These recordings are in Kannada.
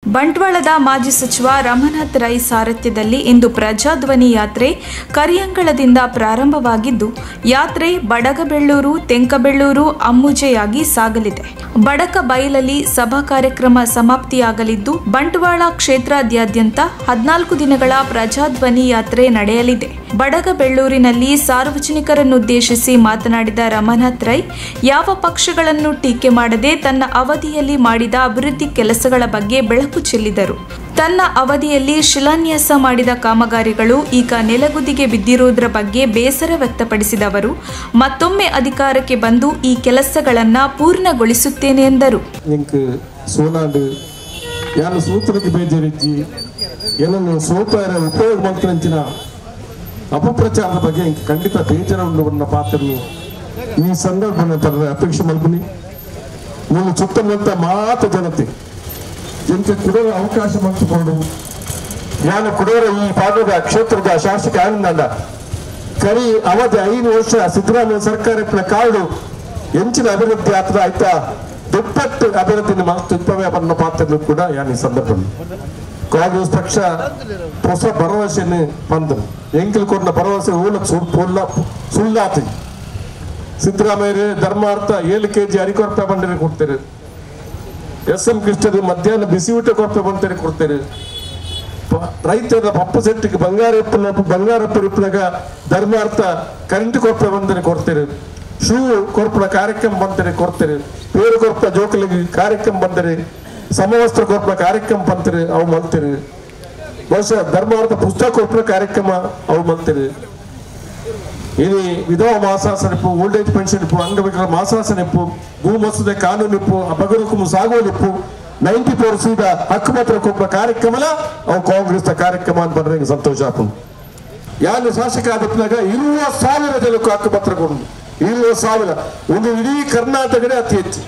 ಬಂಟ್ವಾಳದ ಮಾಜಿ ಸಚಿವ ರಮನಾಥ್ ರೈ ಸಾರಥ್ಯದಲ್ಲಿ ಇಂದು ಪ್ರಜಾಧ್ವನಿ ಯಾತ್ರೆ ಕರಿಯಂಗಳದಿಂದ ಪ್ರಾರಂಭವಾಗಿದ್ದು ಯಾತ್ರೆ ಬಡಗಬೆಳ್ಳೂರು ತೆಂಕಬೆಳ್ಳೂರು ಅಮ್ಮುಜೆಯಾಗಿ ಸಾಗಲಿದೆ ಬಡಕ ಬೈಲಲ್ಲಿ ಸಭಾ ಕಾರ್ಯಕ್ರಮ ಸಮಾಪ್ತಿಯಾಗಲಿದ್ದು ಬಂಟ್ವಾಳ ಕ್ಷೇತ್ರಾದ್ಯಂತ ಹದಿನಾಲ್ಕು ದಿನಗಳ ಪ್ರಜಾಧ್ವನಿ ಯಾತ್ರೆ ನಡೆಯಲಿದೆ ಬಡಗಬೆಳ್ಳೂರಿನಲ್ಲಿ ಸಾರ್ವಜನಿಕರನ್ನುದ್ದೇಶಿಸಿ ಮಾತನಾಡಿದ ರಮನಾಥ್ ರೈ ಯಾವ ಪಕ್ಷಗಳನ್ನು ಟೀಕೆ ಮಾಡದೆ ತನ್ನ ಅವಧಿಯಲ್ಲಿ ಮಾಡಿದ ಅಭಿವೃದ್ಧಿ ಕೆಲಸಗಳ ಬಗ್ಗೆ ಬೆಳಕು ಚೆಲ್ಲಿದರು ತನ್ನ ಅವಧಿಯಲ್ಲಿ ಶಿಲಾನ್ಯಾಸ ಮಾಡಿದ ಕಾಮಗಾರಿಗಳು ಈಗ ನೆಲಗುದಿಗೆ ಬಿದ್ದಿರುವುದರ ಬಗ್ಗೆ ಬೇಸರ ವ್ಯಕ್ತಪಡಿಸಿದ ಅವರು ಮತ್ತೊಮ್ಮೆ ಅಧಿಕಾರಕ್ಕೆ ಬಂದು ಈ ಕೆಲಸಗಳನ್ನು ಪೂರ್ಣಗೊಳಿಸುತ್ತೇನೆ ಎಂದರು ಎಂಕ್ ಸೋನಾಡು ಯಾರು ಸೂತ್ರಕ್ಕೆ ಬೇಜಾರಿಜ್ಜಿ ಏನನ್ನು ಸೋಪಾರ ಉಪಯೋಗ ಮಾಡ್ಕೊಂಚಿನ ಅಪಪ್ರಚಾರದ ಬಗ್ಗೆ ಇಂಕ್ ಖಂಡಿತ ಬೇಜಾರ ಉಂಡು ಪಾತ್ರನು ಈ ಸಂದರ್ಭನ ಪಡೆದ ಅಪೇಕ್ಷೆ ಮಲ್ಪನಿ ನೀವು ಸುತ್ತಮುತ್ತ ಮಾತ ಜನತೆ ಎಂತ ಕೊಡುವ ಅವಕಾಶ ಮಾಡಿಕೊಂಡು ನಾನು ಕೊಡುವ ಈ ಭಾಗದ ಕ್ಷೇತ್ರದ ಶಾಸಕ ಆನಂದ ಕರಿ ಅವಧಿ ಐದು ವರ್ಷ ಸಿದ್ದರಾಮಯ್ಯ ಸರ್ಕಾರಕ್ಕೆ ಕಾಡು ಎಂಚಿನ ಅಭಿವೃದ್ಧಿ ಆತ್ರ ಆಯ್ತಾ ದುಪ್ಪಟ್ಟು ಅಭಿವೃದ್ಧಿನ ತುಪ್ಪವೇ ಬಣ್ಣ ಪಾತ್ರ ಕೂಡ ಯಾನ್ ಈ ಸಂದರ್ಭದಲ್ಲಿ ಕಾಂಗ್ರೆಸ್ ಪಕ್ಷ ಹೊಸ ಭರವಸೆಯನ್ನು ಬಂದರು ಎಂಕಿಲ್ ಕೊಟ್ಟ ಭರವಸೆ ಊಲಕ್ ಸುಳ್ಳ ಸುಳ್ಳಾತಿ ಸಿದ್ದರಾಮಯ್ಯ ಧರ್ಮಾರ್ಥ ಏಳು ಕೆಜಿ ಅರಿಕೊರಪೆ ಬಂದರೆ ಕೊಡ್ತಾರೆ ಎಸ್ ಎಂ ಕೃಷ್ಣರು ಮಧ್ಯಾಹ್ನ ಬಿಸಿ ಊಟ ಕೊರಪೆ ಬಂದರೆ ಕೊಡ್ತಾರೆ ಪ- ರೈತರ ಪಪ್ಪು ಸೆಟ್ಟಿಗೆ ಬಂಗಾರಪ್ಪನ ಬಂಗಾರಪ್ಪ ರಿಪ್ಪನಾಗ ಧರ್ಮಾರ್ಥ ಕರೆಂಟ್ ಕೊರಪೆ ಬಂದರೆ ಕೊಡ್ತಾರೆ ಶೂ ಕೊರಪನ ಕಾರ್ಯಕ್ರಮ ಬಂದರೆ ಕೊಡ್ತಾರೆ ಪೇರು ಕೊರಪ ಜೋಕಲಿಗೆ ಕಾರ್ಯಕ್ರಮ ಬಂದರೆ ಸಮವಸ್ತ್ರ ಕೊರಪನ ಕಾರ್ಯಕ್ರಮ ಬಂತಾರೆ ಅವು ಮಂತಾರೆ ಬಹುಶಃ ಧರ್ಮಾರ್ಥ ಪುಸ್ತಕ ಕೊರಪನ ಕಾರ್ಯಕ್ರಮ ಅವು ಮಂತಾರೆ ఇది విధవ మాసాసనిప్పు ఓల్డ్ ఏజ్ పెన్షన్ ఇప్పు అంగవికల మాసాసన ఇప్పు భూ మసూದೆ ಕಾನೂನು ಇಪ್ಪು ಅಪಗರುಕು ಸಾಗೋಲು ಇಪ್ಪು ನೈಂಟಿ ಫೋರ್ ಸೀದ ಹಕ್ಕುಪತ್ರ ಕೊಪ್ಪ ಕಾರ್ಯಕ್ರಮಲ ಅವು ಕಾಂಗ್ರೆಸ್ ಕಾರ್ಯಕ್ರಮ ಅಂತ ಬಂದ್ರೆ ನಂಗೆ ಸಂತೋಷ ಆಪು ಯಾನು ಶಾಸಕ ಆದಪ್ನಾಗ ಇರುವ ಸಾವಿರ ಜನಕ್ಕೂ ಹಕ್ಕುಪತ್ರ ಕೊಡು ಇರುವ ಸಾವಿರ ಒಂದು ಇಡೀ ಕರ್ನಾಟಕದೇ ಅತಿ ಹೆಚ್ಚು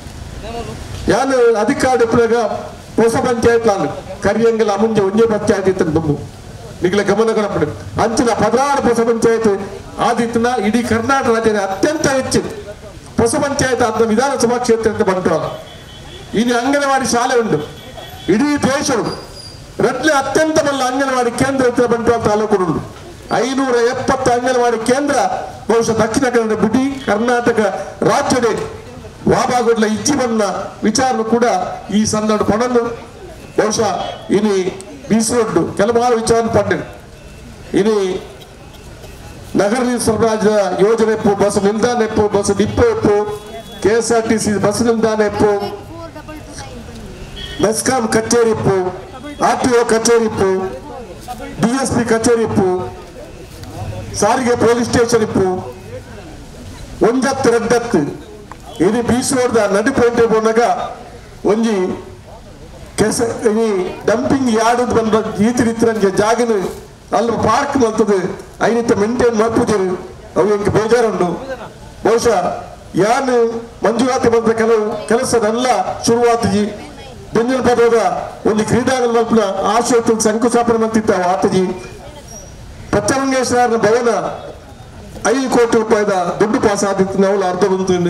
ಯಾನು ಅಧಿಕಾರ ಇಪ್ಪನಾಗ ಹೊಸ ಪಂಚಾಯತ್ ನಾನು ಕರಿಯಂಗಲ ಮುಂಜೆ ಒಂದೇ ಪಂಚಾಯತ್ ಇತ್ತು ಬಂದು ನಿಗಲ ಗಮನ ಕೊಡಪಡು ಅಂಚಿನ ಪದನಾರು ಹೊಸ ಪಂಚಾಯತ್ ಆದಿತ್ಯನ ಇಡೀ ಕರ್ನಾಟಕ ರಾಜ್ಯದ ಅತ್ಯಂತ ಹೆಚ್ಚು ಹೊಸ ಪಂಚಾಯತ್ ಆದ ವಿಧಾನಸಭಾ ಕ್ಷೇತ್ರ ಬಂಟ್ವಾಳ ಇನ್ನು ಅಂಗನವಾಡಿ ಶಾಲೆ ಉಂಟು ಇಡೀ ದೇಶವು ರಟ್ಲೆ ಅತ್ಯಂತ ಬಲ್ಲ ಅಂಗನವಾಡಿ ಕೇಂದ್ರ ಹತ್ರ ಬಂಟ್ವಾಳ ತಾಲೂಕು ಉಂಟು ಐನೂರ ಎಪ್ಪತ್ತು ಅಂಗನವಾಡಿ ಕೇಂದ್ರ ಬಹುಶಃ ದಕ್ಷಿಣ ಕನ್ನಡ ಬಿಡಿ ಕರ್ನಾಟಕ ರಾಜ್ಯದ ವಾಬಾಗುಡ್ಲ ಇಜ್ಜಿ ಬನ್ನ ವಿಚಾರ ಕೂಡ ಈ ಸನ್ನಡ ಪಡಲು ಬಹುಶಃ ಇನಿ ಬೀಸರೊಡ್ಡು ಕೆಲವಾರು ವಿಚಾರ ಪಡ್ಡೆ ಇನಿ ನಗರ ಸರಬರಾಜು ಯೋಜನೆ ಇಪ್ಪು ಬಸ್ ನಿಲ್ದಾಣ ಇಪ್ಪು ಬಸ್ ಡಿಪೋ ಇಪ್ಪು K S R T C bus ನಿಲ್ದಾಣ ಇಪ್ಪು ಮೆಸ್ಕಾಂ ಕಚೇರಿ ಇಪ್ಪು ಆರ್ ಟಿ ಒ ಕಚೇರಿ ಇಪ್ಪು ಡಿ ಎಸ್ ಪಿ ಕಚೇರಿ ಇಪ್ಪು ಸಾರಿಗೆ ಪೊಲೀಸ್ ಸ್ಟೇಷನ್ ಇಪ್ಪು ಒಂದತ್ತು ಎರಡತ್ತು ಇದು ಬೀಸುವರ್ದ ನಡುಪೇಟೆ ಬಂದಾಗ ಒಂಜಿ ಕೆಸ ಈ ಡಂಪಿಂಗ್ ಯಾರ್ಡ್ ಬಂದ ಈತಿ ರೀತಿ ಜಾಗನ ಅಲ್ಲಿ ಪಾರ್ಕ್ ಮಲ್ತದೆ ಐನಿತ್ತ ಮೇಂಟೈನ್ ಮಾಡ್ಪುಜರು ಅವು ಎಂಗೆ ಬೇಜಾರುಂಡು ಬಹುಶಃ ಯಾನು ಮಂಜೂರಾತಿ ಬಂದ ಕೆಲವು ಕೆಲಸದೆಲ್ಲ ಶುರುವಾತಜಿ ಬೆಂಜಿನ ಪದದ ಒಂದು ಕ್ರೀಡಾಂಗಣ ಮಲ್ಪನ ಆಶೋತ್ತು ಶಂಕುಸ್ಥಾಪನೆ ಮಂತಿತ್ತ ಆತಜಿ ಪಚ್ಚರಂಗೇಶ್ವರ ಭವನ ಐದು ಕೋಟಿ ರೂಪಾಯಿದ ದುಡ್ಡು ಪಾಸ್ ಆದಿತ್ತು ನಾವು ಅರ್ಧ ಬಂತು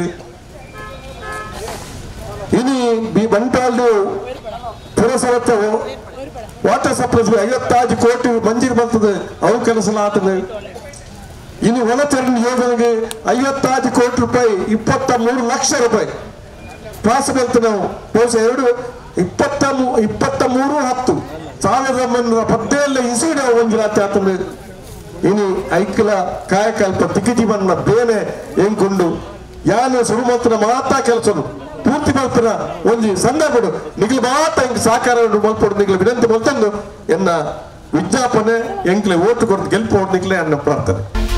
ಇನಿ ಬಿ ಬಂಟಾಲ್ದು ಪುರಸಭೆ ವಾಟರ್ ಸಪ್ಲೈಸ್ ಐವತ್ತಾರು ಕೋಟಿ ಮಂಜೂರು ಬರ್ತದೆ ಅವು ಕೆಲಸ ಆತದೆ ಇನ್ನು ಒಳಚರಂಡಿ ಯೋಜನೆಗೆ ಐವತ್ತಾರು ಕೋಟಿ ರೂಪಾಯಿ ಇಪ್ಪತ್ತ ಮೂರು ಲಕ್ಷ ರೂಪಾಯಿ ಪಾಸ್ ಬಂತು ನಾವು ಬಹುಶಃ ಎರಡು ಇಪ್ಪತ್ತ ಮೂ- ಇಪ್ಪತ್ತ ಮೂರು ಹತ್ತು ಸಾವಿರದ ಒಂಬೈನೂರ ಪದ್ದೇಳ ಇಸಿ ನಾವು ಒಂದು ರಾತ್ರಿ ಆತಂದ್ರೆ ಇನಿ ಐಕ್ಯಲ ಕಾಯಕಲ್ಪ ದಿಗ್ಗಜಿ ಬಣ್ಣ ಬೇನೆ ಎಂಕೊಂಡು ಯಾನು ಸುರುಮಂತ್ರ ಮಾತಾ ಕೆಲಸನು ಪೂರ್ತಿ ಮಲ್ಪನ ಒಂದು ಸಂದರ್ಭಡು ನಿಗ್ಲು ಮಾತ ಎಂಕ್ ಸಾಕಾರ ಮಲ್ಪಡು ನಿಗ್ಲು ವಿನಂತಿ ಮಲ್ತಂದು ಎನ್ನ ವಿಜ್ಞಾಪನೆ ಎಂಕ್ಲೆ ಓಟು ಕೊಡ್ದು ಗೆಲ್ಪೋಡು ನಿಗ್ಲೆ ಅನ್ನ ಪ್ರಾರ್ಥನೆ